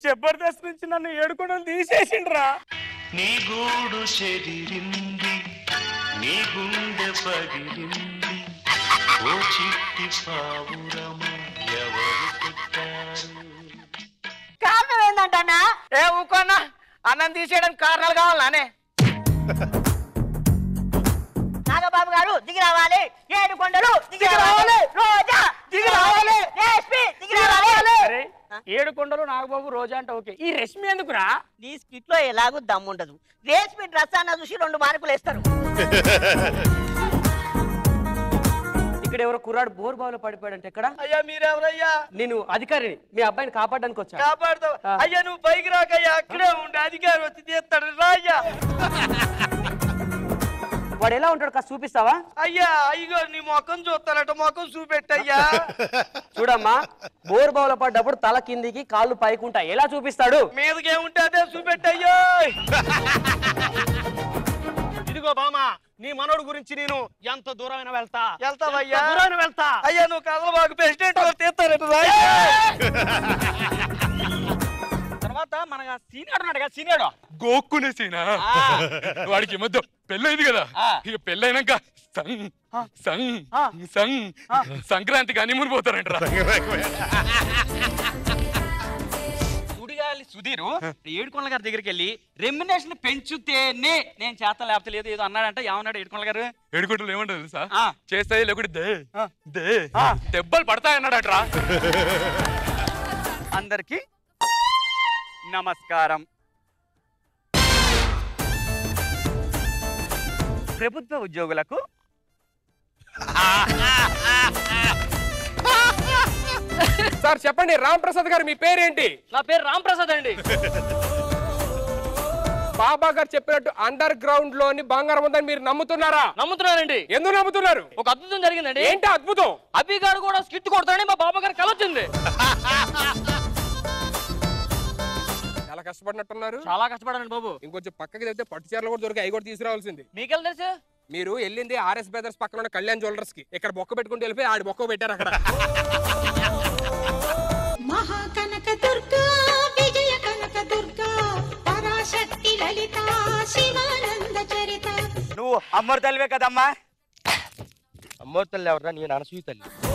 జబర్దస్త్ నుంచి నన్ను ఏడుకొండలు తీసేసిండ్రా నీ గూడు చెదిరింది నీ గుండె పగిలింది ఓ చిట్టి పావురమ ఎవరు పుట్టారు కారణం ఏంటంటన్నా ఏ ఊకోన్నా అన్నం తీసేయడానికి కారణాలు కావాలానే నాగబాబు గారు దిగి రావాలి ఏడు కొండలు దిగి దిగి రావాలి రావాలి. రోజా దిగి రావాలి. రేష్మి దిగి రావాలి అరే ఏడు కొండలు నాగబాబు రోజా అంటే ఓకే ఈ రష్మి ఎందుకురా నీ స్కిట్ లో ఎలాగూ దమ్ముండదు రేష్మి డ్రెస్ అన్న చూసి రెండు మార్కులు వేస్తారు ఇక్కడ ఎవరో కుర్రాడు బోర్ బావిలో పడిపోయాడంటే ఎక్కడ అయ్యా మీరెవరయ్యా నేను అధికారిని మీ అబ్బాయిని కాపాడడానికి వచ్చా కాపాడుతావు ఆ. అయ్యా నువ్వు పైకి రాకయ్యా అక్కడే ఉండి అధికారి వచ్చి తీస్తాడు రా అయ్యా వాడు ఎలా ఉంటాడు కాస్త చూపిస్తావా అయ్యా అయ్యో నీ ముఖం చూస్తానట ముఖం చూపెట్టయ్యా చూడమ్మా బోర్ బావిలో పడ్డప్పుడు తల కిందికి కాళ్ళు పైకి ఉంటాయి ఎలా చూపిస్తాడు మీదకి ఏముంటే అదే చూపెట్టయ్యో ఇదిగో బామా నీ మనోడు గురించి నేను ఎంత దూరమైనా వెళ్తా వెళ్తావయ్యా ఎంత దూరమైనా వెళ్తా అయ్యా నువ్వు కథలు బాగు ప్రెసిడెంట్ వాళ్ళు తీస్తారట రా తర్వాత మన సీనియర్ ఉన్నాడు కదా సీనియర్ గోక్కునే సీనా వాడికి ఈ మధ్య పెళ్ళైంది కదా ఇక పెళ్ళైనాక సంగ్ సంగ్ సంగ్ సంక్రాంతికి హనీమూన్ పోతారంటరా సుడిగాలి సుధీరు ఏడుకొండల గారి దగ్గరికి వెళ్ళి రెమ్యునేషన్ పెంచుతేనే నేను చేస్తాను లేకపోతే లేదు ఏదో అన్నాడంటే ఏమన్నాడు ఏడుకొండల గారు ఏడుకోవటం ఏమంటారు తెలుసా ఆ. చేస్తాయి లేకుంటే దే దే దెబ్బలు పడతాయన్నాడట్రా అందరికి నమస్కారం ప్రభుత్వ ఉద్యోగులకు సార్ చెప్పండి రామ్ ప్రసాద్ గారు మీ పేరేంటి నా పేరు రామ్ ప్రసాద్ అండి బాబా గారు చెప్పినట్టు అండర్ గ్రౌండ్ లోని బంగారం ఉందని మీరు నమ్ముతున్నారా నమ్ముతున్నానండి ఎందుకు నమ్ముతున్నారు ఒక అద్భుతం జరిగిందండి ఏంటి అద్భుతం అభి గారు కూడా స్కిట్ కొడతాడని మా బాబా గారు కలొచ్చింది చాలా కష్టపడినట్టున్నారు చాలా కష్టపడానండి బాబు ఇంకొంచెం పక్కకి వెళ్తే పట్టు చీరలు కూడా దొరికి అవి కూడా తీసుకురావాల్సింది మీకెళ్ళి తెలుసు మీరు వెళ్ళింది ఆర్ఎస్ బ్రదర్స్ పక్కన ఉన్న కళ్యాణ్ జ్యువెలర్స్ కి ఇక్కడ బొక్క పెట్టుకుంటూ వెళ్ళిపోయి ఆడి బొక్క పెట్టారు అక్కడ మహాకనక దుర్గా విజయ కనక దుర్గా పరాశక్తి లలిత శివానంద చరిత నువ్వు అమ్మరు తల్లివే కదమ్మా అమ్మోరు తల్లి ఎవరా నేను అనసూయ తల్లి